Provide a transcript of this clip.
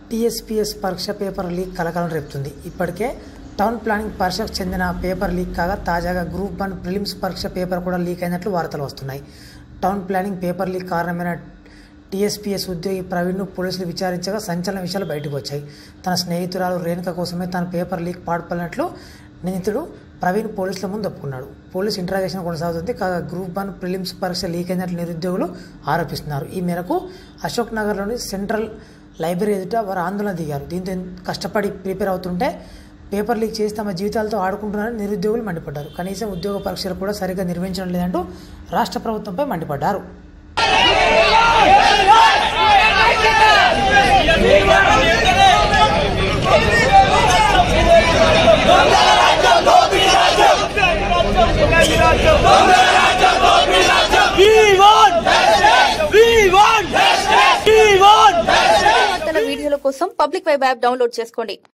TSPS పరీక్ష paper leak కలకలం రేపుతుంది ఇప్పటికే టౌన్ ప్లానింగ్ పరీక్షకు చెందిన పేపర్ లీక్ కాగా తాజాగా గ్రూప్ వన్ ప్రిలిమ్స్ పరీక్ష పేపర్ కూడా లీక్ అయినట్లు వార్తలు వస్తున్నాయి టౌన్ ప్లానింగ్ పేపర్ లీక్ కారణమైన టీఎస్పీఎస్ ఉద్యోగి ప్రవీణ్ను పోలీసులు విచారించగా సంచలన విషయాలు బయటకు వచ్చాయి తన స్నేహితురాలు రేణుక కోసమే తన పేపర్ లీక్ పాడుపడినట్లు నిందితుడు ప్రవీణ్ పోలీసుల ముందు ఒప్పుకున్నాడు పోలీస్ ఇంటరాగేషన్ కొనసాగుతుంది కాగా గ్రూప్ వన్ ప్రిలిమ్స్ పరీక్ష లీక్ అయినట్లు నిరుద్యోగులు ఆరోపిస్తున్నారు ఈ మేరకు అశోక్ నగర్లోని సెంట్రల్ లైబ్రరీ ఎదుట వారు ఆందోళన దిగారు దీంతో కష్టపడి ప్రిపేర్ అవుతుంటే పేపర్ లీక్ చేసి తమ జీవితాలతో ఆడుకుంటున్నారని నిరుద్యోగులు మండిపడ్డారు కనీసం ఉద్యోగ పరీక్షలు కూడా సరిగ్గా నిర్వహించడం లేదంటూ రాష్ట్ర ప్రభుత్వంపై మండిపడ్డారు We want! We want! We want! వార్తల వీడియోల కోసం పబ్లిక్ వెబ్ యాప్ డౌన్లోడ్ చేసుకోండి